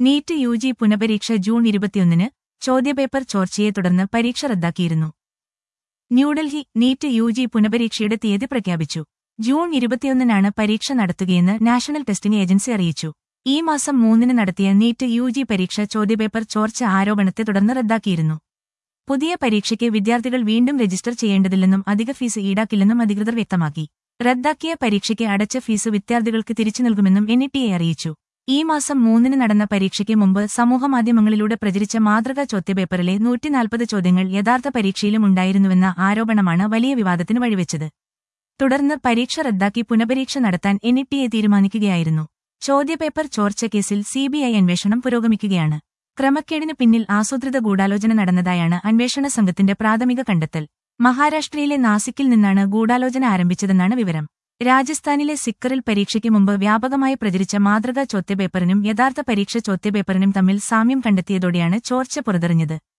NEET U G പുനഃപരീക്ഷ June ഇരുപത്തിയൊന്നിന് ചോദ്യപേപ്പർ ചോർച്ചയെ തുടർന്ന് പരീക്ഷ റദ്ദാക്കിയിരുന്നു ന്യൂഡൽഹി നീറ്റ് യു ജി പുനഃപരീക്ഷയുടെ തീയതി പ്രഖ്യാപിച്ചു ജൂൺ ഇരുപത്തിയൊന്നിനാണ് പരീക്ഷ നടത്തുകയെന്ന് നാഷണൽ ടെസ്റ്റിംഗ് ഏജൻസി അറിയിച്ചു ഈ മാസം മൂന്നിന് നടത്തിയ നീറ്റ് യു ജി പരീക്ഷ ചോദ്യപേപ്പർ ചോർച്ച ആരോപണത്തെ തുടർന്ന് റദ്ദാക്കിയിരുന്നു പുതിയ പരീക്ഷയ്ക്ക് വിദ്യാർത്ഥികൾ വീണ്ടും രജിസ്റ്റർ ചെയ്യേണ്ടതില്ലെന്നും അധിക ഫീസ് ഈടാക്കില്ലെന്നും അധികൃതർ വ്യക്തമാക്കി റദ്ദാക്കിയ പരീക്ഷയ്ക്ക് അടച്ച ഫീസ് വിദ്യാർത്ഥികൾക്ക് തിരിച്ചു നൽകുമെന്നും എൻ അറിയിച്ചു ഈ മാസം മൂന്നിന് നടന്ന പരീക്ഷയ്ക്ക് മുമ്പ് സമൂഹമാധ്യമങ്ങളിലൂടെ പ്രചരിച്ച മാതൃകാ ചോദ്യപേപ്പറിലെ നൂറ്റിനാൽപ്പത് ചോദ്യങ്ങൾ യഥാർത്ഥ പരീക്ഷയിലും ഉണ്ടായിരുന്നുവെന്ന ആരോപണമാണ് വലിയ വിവാദത്തിന് വഴിവെച്ചത് തുടർന്ന് പരീക്ഷ റദ്ദാക്കി പുനഃപരീക്ഷ നടത്താൻ എൻ തീരുമാനിക്കുകയായിരുന്നു ചോദ്യപേപ്പർ ചോർച്ച കേസിൽ സിബിഐ അന്വേഷണം പുരോഗമിക്കുകയാണ് ക്രമക്കേടിന് പിന്നിൽ ആസൂത്രിത ഗൂഢാലോചന നടന്നതായാണ് അന്വേഷണ സംഘത്തിന്റെ പ്രാഥമിക കണ്ടെത്തൽ മഹാരാഷ്ട്രയിലെ നാസിക്കിൽ നിന്നാണ് ഗൂഢാലോചന ആരംഭിച്ചതെന്നാണ് വിവരം രാജസ്ഥാനിലെ സിക്കറിൽ പരീക്ഷയ്ക്ക് മുമ്പ് വ്യാപകമായി പ്രചരിച്ച മാതൃകാ ചോദ്യപേപ്പറിനും യഥാർത്ഥ പരീക്ഷ ചോദ്യപേപ്പറിനും തമ്മിൽ സാമ്യം കണ്ടെത്തിയതോടെയാണ് ചോർച്ച പുറത്തെറിഞ്ഞത്